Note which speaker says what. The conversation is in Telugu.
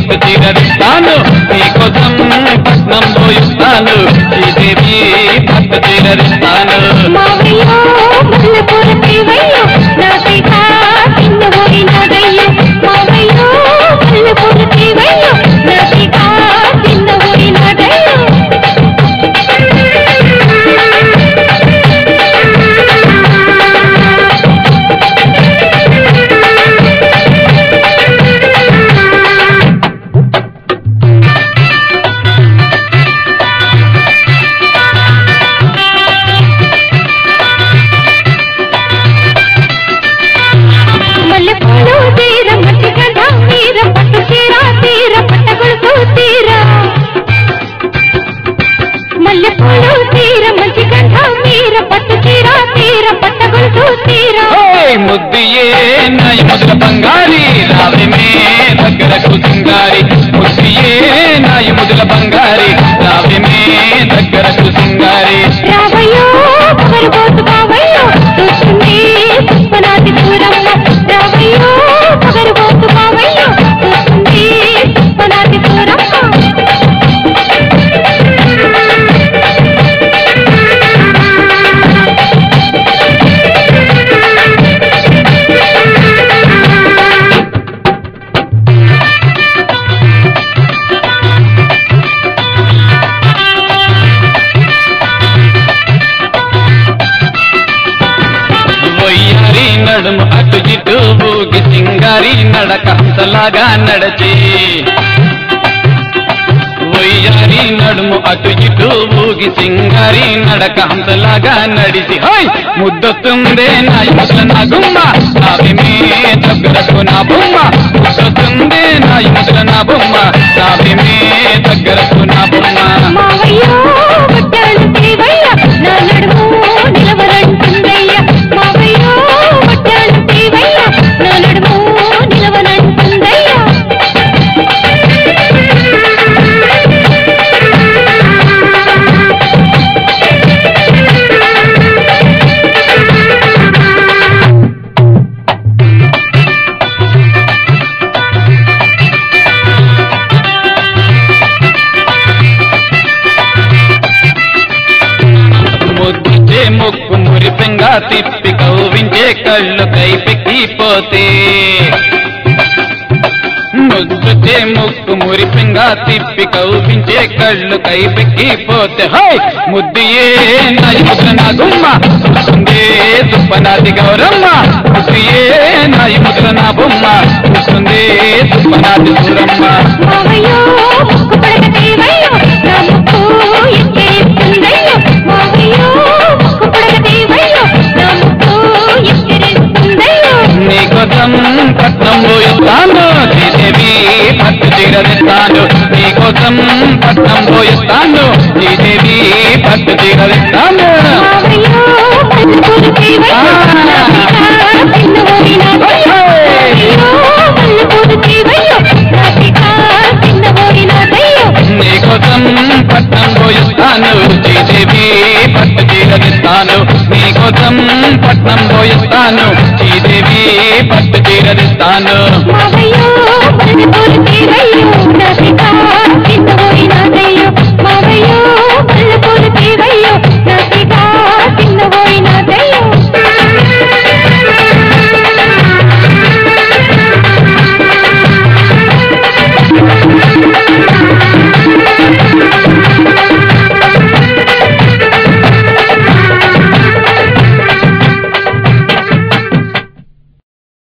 Speaker 1: పట్టు చీరదిస్తాను నీకోసం పట్నం పోయిస్తాను శ్రీదేవి పట్టు చీరదిస్తాను
Speaker 2: మావయ్యో మల్లెపూల తీవయ్యో నాకైక చిన్న ఊరినాదయ్యో మావయ్యో మల్లెపూల తీవయ్యో నాకైక చిన్న ఊరినాదయ్యో మల్లెపూలు తీర మట్టి గంట తీర పట్టు చీర తీర పట్ట గొలుసు తీర మల్లెపూలు తీర మంచి గంట తీర పట్టు చీర తీర పట్ట గొలుసు తీర
Speaker 1: ఓయ్ ముద్దియే నయ ముద్ర బంగారి రావిమే దగ్గరకు సింగారి ముద్దియే నయ ముద్ర బంగారి రావిమే దగ్గరకు సింగారి
Speaker 2: రావయ్యో పగరుబోతు బావయ్యో చూస్తుంది పుష్పనాది దూరమ్మ రావయ్యో పగరుబోతు బావయ్యో చూస్తుంది పుష్పనాది దూరమ్మ
Speaker 1: వయ్యారి నడుము అటు ఇటు ఊగి సింగారి నడక హంసలాగా నడచి వయ్యారి నడుము అటు ఇటు ఊగి సింగారి నడక హంసలాగా నడిచి హోయ్ ముద్దొస్తుందే నా ముసల నా గుమ్మ నావిమే దగ్గరకు నా బొమ్మ ముద్దొస్తుందే నా ముసల నా బొమ్మ నావిమే దగ్గరకు నా బొమ్మ
Speaker 2: మావయ్యో వడ్డాలు దేవయ్య నా నడుము నిలవనంటుందయ్య మావయ్యో వడ్డాలు దేవయ్య నా నడుము నిలవనంటుందయ్య
Speaker 1: ముద్దిచ్చే ముక్కు మురిపెంగా తిప్పి కౌవించే కళ్ళు కైపెక్కిపోతే ముద్దుచే ముక్కు మురిపెంగా తిప్పి కౌపించే కళ్ళు కైపెక్కిపోతే హై ముద్దియే నాయముద్ర నా గుమ్మ చూస్తుందే దుప్పనాది గౌరమ్మ ముద్దియే నాయముద్ర నా బొమ్మ చూస్తుందే దుప్పనాది సూరమ్మ
Speaker 2: మావయ్యో ముక్కు పడక దేవయ్యో నా ముక్కు ఎక్కిరిస్తుందయ్యో మావయ్యో ముక్కు పడక దేవయ్యో నా ముక్కు ఎక్కిరిస్తుందయ్యో
Speaker 1: నీకోసం పట్నం పోయిస్తాను శ్రీదేవి పట్టు చీరదిస్తాను నీకోసం పట్నం పోయిస్తాను శ్రీదేవి పట్టు చీరదిస్తాను
Speaker 2: మావయ్యో మల్లెపూలు దేవయ్యో నాకిక చిన్న ఊరినాదయ్యో మావయ్యో మల్లెపూలు దేవయ్యో నాకిక చిన్న ఊరినాదయ్యో
Speaker 1: నీకోసం పట్నం పోయిస్తాను శ్రీదేవి పట్టు చీరదిస్తాను నీకోసం పట్నం పోయిస్తాను శ్రీదేవి పట్టు చీరదిస్తాను